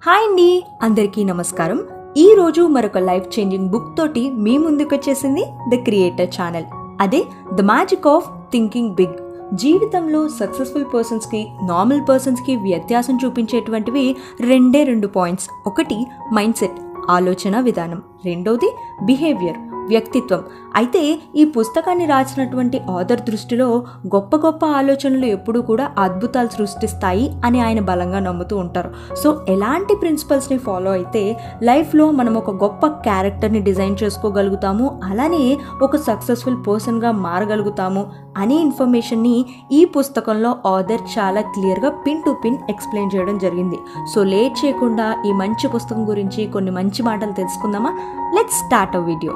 hi అండి అందరికీ నమస్కారం ఈ రోజు మరొక లైఫ్ చేంజింగ్ బుక్ తోటి మీ ముందుకు వచ్చేసింది ద క్రియేటర్ ఛానల్ అదే the magic of thinking big జీవితంలో సక్సెస్ఫుల్ పర్సన్స్కి నార్మల్ పర్సన్స్కి వ్యత్యాసం చూపించేటువంటివి రెండే రెండు పాయింట్స్ ఒకటి మైండ్ సెట్ ఆలోచన విధానం రెండోది బిహేవియర్ వ్యక్తిత్వం అయితే ఈ పుస్తకాన్ని రాసినటువంటి ఆథర్ దృష్టిలో గొప్ప గొప్ప ఆలోచనలు ఎప్పుడూ కూడా అద్భుతాలు సృష్టిస్తాయి అని ఆయన బలంగా నమ్ముతూ ఉంటారు సో ఎలాంటి ప్రిన్సిపల్స్ని ఫాలో అయితే లైఫ్లో మనం ఒక గొప్ప క్యారెక్టర్ని డిజైన్ చేసుకోగలుగుతాము అలానే ఒక సక్సెస్ఫుల్ పర్సన్గా మారగలుగుతాము అనే ఇన్ఫర్మేషన్ని ఈ పుస్తకంలో ఆథర్ చాలా క్లియర్గా పిన్ టు పిన్ ఎక్స్ప్లెయిన్ చేయడం జరిగింది సో లేట్ చేయకుండా ఈ మంచి పుస్తకం గురించి కొన్ని మంచి మాటలు తెలుసుకుందామా let's start a video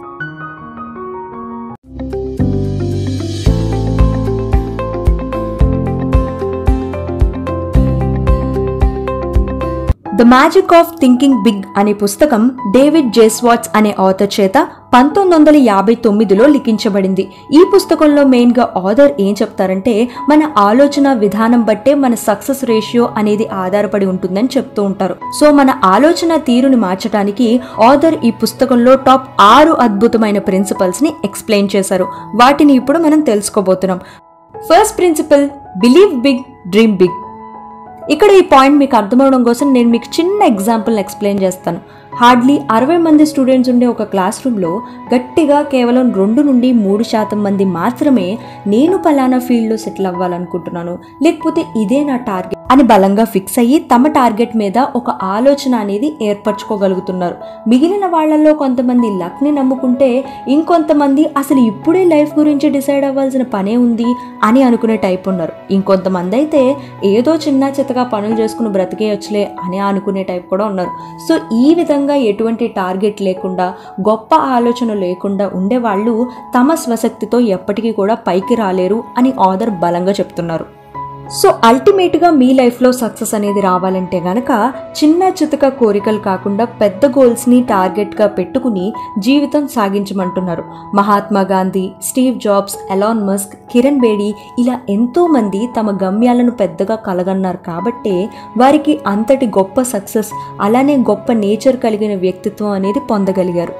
the magic of thinking big అనే పుస్తకం డేవిడ్ జేస్వాట్స్ అనే ఆథర్ చేత పంతొమ్మిది వందల యాభై తొమ్మిదిలో లిఖించబడింది ఈ పుస్తకంలో మెయిన్గా ఆథర్ ఏం చెప్తారంటే మన ఆలోచన విధానం బట్టే మన సక్సెస్ రేషియో అనేది ఆధారపడి ఉంటుందని చెప్తూ ఉంటారు సో మన ఆలోచన తీరుని మార్చడానికి ఆథర్ ఈ పుస్తకంలో టాప్ ఆరు అద్భుతమైన ప్రిన్సిపల్స్ ని ఎక్స్ప్లెయిన్ చేశారు వాటిని ఇప్పుడు మనం తెలుసుకోబోతున్నాం first principle believe big dream big ఇక్కడ ఈ పాయింట్ మీకు అర్థమవడం కోసం నేను మీకు చిన్న ఎగ్జాంపుల్ ఎక్స్ప్లెయిన్ చేస్తాను హార్డ్లీ అరవై మంది స్టూడెంట్స్ ఉండే ఒక క్లాస్ రూమ్లో గట్టిగా కేవలం రెండు నుండి మూడు శాతం మంది మాత్రమే నేను పలానా ఫీల్డ్లో సెటిల్ అవ్వాలనుకుంటున్నాను లేకపోతే ఇదే నా టార్గెట్ అని బలంగా ఫిక్స్ అయ్యి తమ టార్గెట్ మీద ఒక ఆలోచన అనేది ఏర్పరచుకోగలుగుతున్నారు మిగిలిన వాళ్ళల్లో కొంతమంది లక్ని నమ్ముకుంటే ఇంకొంతమంది అసలు ఇప్పుడే లైఫ్ గురించి డిసైడ్ అవ్వాల్సిన పనే ఉంది అని అనుకునే టైప్ ఉన్నారు ఇంకొంతమంది అయితే ఏదో చిన్న చిత్తగా పనులు చేసుకుని బ్రతికేయచ్చులే అని అనుకునే టైప్ కూడా ఉన్నారు సో ఈ విధంగా ఎటువంటి టార్గెట్ లేకుండా గొప్ప ఆలోచన లేకుండా ఉండేవాళ్ళు తమ స్వశక్తితో ఎప్పటికీ కూడా పైకి రాలేరు అని ఆథర్ బలంగా చెప్తున్నారు సో అల్టిమేట్గా మీ లైఫ్లో సక్సెస్ అనేది రావాలంటే గనక చిన్న చితక కోరికలు కాకుండా పెద్ద గోల్స్ని టార్గెట్గా పెట్టుకుని జీవితం సాగించమంటున్నారు Mahatma Gandhi Steve Jobs Elon Musk Kiran Bedi ఇలా ఎంతో మంది తమ గమ్యాలను పెద్దగా కలగన్నారు కాబట్టే వారికి అంతటి గొప్ప సక్సెస్ అలానే గొప్ప నేచర్ కలిగిన వ్యక్తిత్వం అనేది పొందగలిగారు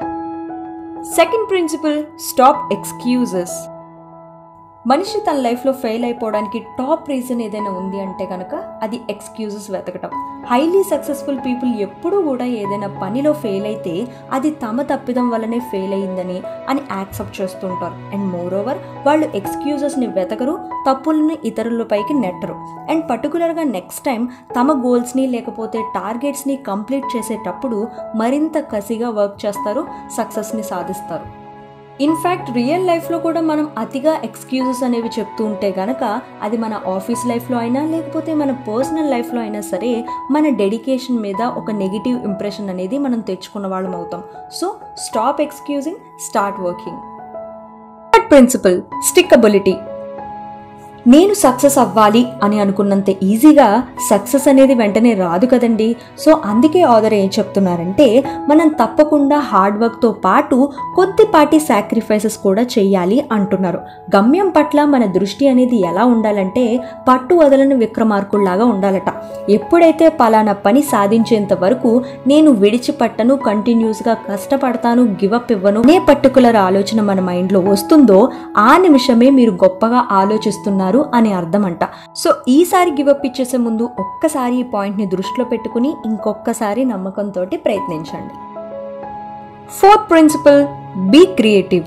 సెకండ్ ప్రిన్సిపల్ స్టాప్ ఎక్స్క్యూజెస్ మనిషి తన లైఫ్లో ఫెయిల్ అయిపోవడానికి టాప్ రీజన్ ఏదైనా ఉంది అంటే కనుక అది ఎక్స్క్యూజెస్ వెతకటం హైలీ సక్సెస్ఫుల్ పీపుల్ ఎప్పుడూ కూడా ఏదైనా పనిలో ఫెయిల్ అయితే అది తమ తప్పిదం వల్లనే ఫెయిల్ అయ్యిందని అని యాక్సెప్ట్ చేస్తుంటారు అండ్ మోర్ ఓవర్ వాళ్ళు ఎక్స్క్యూజెస్ని వెతకరు తప్పులను ఇతరులపైకి నెట్టరు అండ్ పర్టికులర్గా నెక్స్ట్ టైం తమ గోల్స్ని లేకపోతే టార్గెట్స్ని కంప్లీట్ చేసేటప్పుడు మరింత కసిగా వర్క్ చేస్తారు సక్సెస్ని సాధిస్తారు ఇన్ఫ్యాక్ట్ రియల్ లైఫ్లో కూడా మనం అతిగా ఎక్స్క్యూజెస్ అనేవి చెప్తూ ఉంటే గనక అది మన ఆఫీస్ లైఫ్లో అయినా లేకపోతే మన పర్సనల్ లైఫ్లో అయినా సరే మన డెడికేషన్ మీద ఒక నెగిటివ్ ఇంప్రెషన్ అనేది మనం తెచ్చుకున్న వాళ్ళం అవుతాం so stop excusing start working third principle stickability నేను సక్సెస్ అవ్వాలి అని అనుకున్నంత ఈజీగా సక్సెస్ అనేది వెంటనే రాదు కదండి సో అందుకే ఆథర్ ఏం చెప్తున్నారంటే మనం తప్పకుండా హార్డ్ వర్క్తో పాటు కొద్దిపాటి సాక్రిఫైసెస్ కూడా చేయాలి అంటున్నారు గమ్యం పట్ల మన దృష్టి అనేది ఎలా ఉండాలంటే పట్టు వదలని విక్రమార్కుల్లాగా ఉండాలట ఎప్పుడైతే పలానా పని సాధించేంత వరకు నేను విడిచిపట్టను కంటిన్యూస్గా కష్టపడతాను గివప్ ఇవ్వను అనే పర్టికులర్ ఆలోచన మన మైండ్లో వస్తుందో ఆ నిమిషమే మీరు గొప్పగా ఆలోచిస్తున్నారు అని అర్థం అంట సో ఈసారి గివప్ ఇచ్చేసే ముందు ఒక్కసారి ఈ పాయింట్ని దృష్టిలో పెట్టుకుని ఇంకొకసారి నమ్మకంతో ప్రయత్నించండి ఫోర్త్ ప్రిన్సిపల్ బీ క్రియేటివ్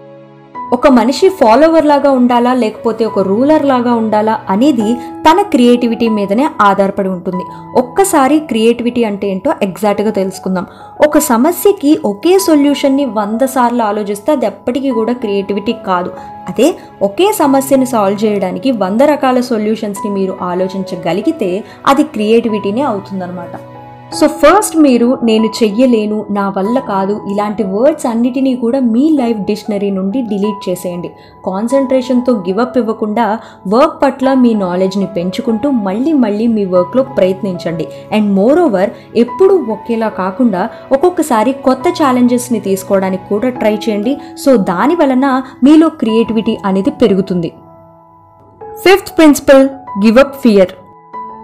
ఒక మనిషి ఫాలోవర్ లాగా ఉండాలా లేకపోతే ఒక రూలర్ లాగా ఉండాలా అనేది తన క్రియేటివిటీ మీదనే ఆధారపడి ఉంటుంది ఒక్కసారి క్రియేటివిటీ అంటే ఏంటో ఎగ్జాక్ట్గా తెలుసుకుందాం ఒక సమస్యకి ఒకే సొల్యూషన్ని వంద సార్లు ఆలోచిస్తే అది ఎప్పటికీ కూడా క్రియేటివిటీ కాదు అదే ఒకే సమస్యని సాల్వ్ చేయడానికి వంద రకాల సొల్యూషన్స్ని మీరు ఆలోచించగలిగితే అది క్రియేటివిటీనే అవుతుందన్నమాట సో ఫస్ట్ మీరు నేను చెయ్యలేను నా వల్ల కాదు ఇలాంటి వర్డ్స్ అన్నిటినీ కూడా మీ లైఫ్ డిక్షనరీ నుండి డిలీట్ చేసేయండి కాన్సన్ట్రేషన్తో గివప్ ఇవ్వకుండా వర్క్ పట్ల మీ నాలెడ్జ్ని పెంచుకుంటూ మళ్ళీ మళ్ళీ మీ వర్క్లో ప్రయత్నించండి అండ్ మోర్ ఓవర్ ఎప్పుడూ ఒకేలా కాకుండా ఒక్కొక్కసారి కొత్త ఛాలెంజెస్ని తీసుకోవడానికి కూడా ట్రై చేయండి సో దాని వలన మీలో క్రియేటివిటీ అనేది పెరుగుతుంది fifth principle give up fear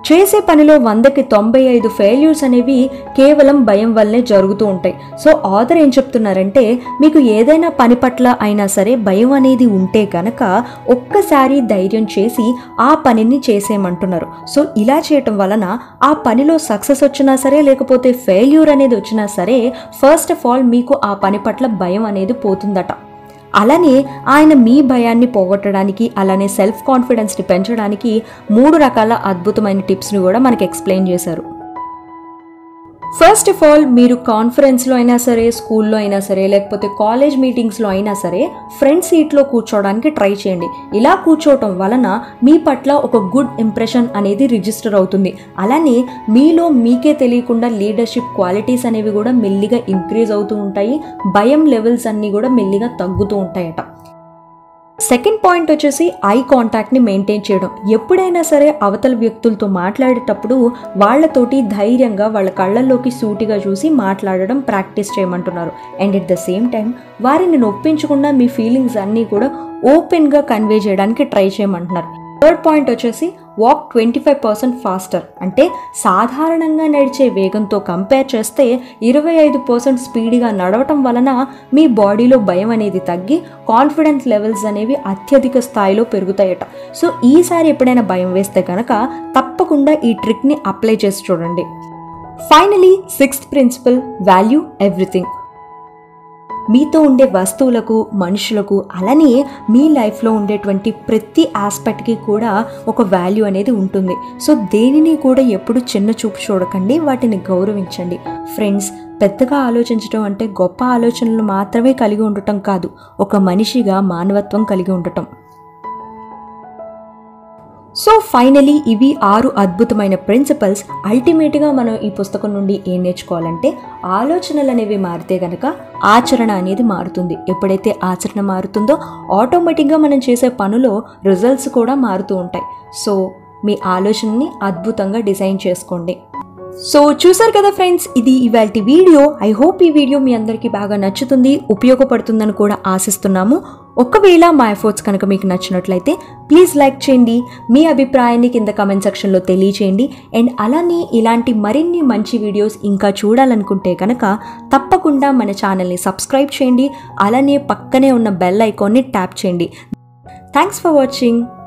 చేసే పనిలో వందకి తొంభై ఐదు ఫెయిల్యూర్స్ అనేవి కేవలం భయం వల్లనే జరుగుతూ ఉంటాయి సో ఆథర్ ఏం చెప్తున్నారంటే మీకు ఏదైనా పని పట్ల అయినా సరే భయం అనేది ఉంటే కనుక ఒక్కసారి ధైర్యం చేసి ఆ పనిని చేసేయమంటున్నారు సో ఇలా చేయటం వలన ఆ పనిలో సక్సెస్ వచ్చినా సరే లేకపోతే ఫెయిల్యూర్ అనేది వచ్చినా సరే ఫస్ట్ ఆఫ్ ఆల్ మీకు ఆ పని పట్ల భయం అనేది పోతుందట అలానే ఆయన మీ భయాన్ని పోగొట్టడానికి అలానే సెల్ఫ్ కాన్ఫిడెన్స్ని పెంచడానికి మూడు రకాల అద్భుతమైన టిప్స్ని కూడా మనకి ఎక్స్ప్లెయిన్ చేశారు ఫస్ట్ ఆఫ్ ఆల్ మీరు కాన్ఫరెన్స్లో అయినా సరే స్కూల్లో అయినా సరే లేకపోతే కాలేజ్ మీటింగ్స్లో అయినా సరే ఫ్రంట్ సీట్లో కూర్చోవడానికి ట్రై చేయండి ఇలా కూర్చోవటం వలన మీ పట్ల ఒక గుడ్ ఇంప్రెషన్ అనేది రిజిస్టర్ అవుతుంది అలానే మీలో మీకే తెలియకుండా లీడర్షిప్ క్వాలిటీస్ అనేవి కూడా మెల్లిగా ఇంక్రీజ్ అవుతూ ఉంటాయి భయం లెవెల్స్ అన్నీ కూడా మెల్లిగా తగ్గుతూ ఉంటాయట సెకండ్ పాయింట్ వచ్చేసి ఐ కాంటాక్ట్ని మెయింటైన్ చేయడం ఎప్పుడైనా సరే అవతల వ్యక్తులతో మాట్లాడేటప్పుడు వాళ్ళతోటి ధైర్యంగా వాళ్ళ కళ్ళల్లోకి సూటిగా చూసి మాట్లాడడం ప్రాక్టీస్ చేయమంటున్నారు and at the same time వారిని నొప్పించకుండా మీ ఫీలింగ్స్ అన్నీ కూడా ఓపెన్గా కన్వే చేయడానికి ట్రై చేయమంటున్నారు థర్డ్ పాయింట్ వచ్చేసి walk twenty five percent faster అంటే సాధారణంగా నడిచే వేగంతో కంపేర్ చేస్తే ఇరవై ఐదు పర్సెంట్ స్పీడ్గా నడవటం వలన మీ బాడీలో భయం అనేది తగ్గి కాన్ఫిడెన్స్ లెవెల్స్ అనేవి అత్యధిక స్థాయిలో పెరుగుతాయట సో ఈసారి ఎప్పుడైనా భయం వేస్తే కనుక తప్పకుండా ఈ ట్రిక్ని అప్లై చేసి చూడండి finally sixth principle value everything మీతో ఉండే వస్తువులకు మనుషులకు అలానే మీ లైఫ్లో ఉండేటువంటి ప్రతి ఆస్పెక్ట్కి కూడా ఒక వాల్యూ అనేది ఉంటుంది సో దేనిని కూడా ఎప్పుడు చిన్న చూపు చూడకండి వాటిని గౌరవించండి ఫ్రెండ్స్ పెద్దగా ఆలోచించడం అంటే గొప్ప ఆలోచనలు మాత్రమే కలిగి ఉండటం కాదు ఒక మనిషిగా మానవత్వం కలిగి ఉండటం సో ఫైనలీ ఇవి ఆరు అద్భుతమైన ప్రిన్సిపల్స్ అల్టిమేట్గా మనం ఈ పుస్తకం నుండి ఏం నేర్చుకోవాలంటే ఆలోచనలు అనేవి మారితే గనక ఆచరణ అనేది మారుతుంది ఎప్పుడైతే ఆచరణ మారుతుందో ఆటోమేటిక్గా మనం చేసే పనులో రిజల్ట్స్ కూడా మారుతూ ఉంటాయి సో మీ ఆలోచనని అద్భుతంగా డిజైన్ చేసుకోండి సో చూసారు కదా ఫ్రెండ్స్ ఇది ఇవాళ వీడియో ఐ హోప్ ఈ వీడియో మీ అందరికీ బాగా నచ్చుతుంది ఉపయోగపడుతుందని కూడా ఆశిస్తున్నాము ఒకవేళ మా ఎఫర్ట్స్ కనుక మీకు నచ్చినట్లయితే ప్లీజ్ లైక్ చేయండి మీ అభిప్రాయాన్ని కింద కమెంట్ సెక్షన్లో తెలియచేయండి అండ్ అలానే ఇలాంటి మరిన్ని మంచి వీడియోస్ ఇంకా చూడాలనుకుంటే కనుక తప్పకుండా మన ఛానల్ని సబ్స్క్రైబ్ చేయండి అలానే పక్కనే ఉన్న బెల్ ఐకాన్ని ట్యాప్ చేయండి థ్యాంక్స్ ఫర్ వాచింగ్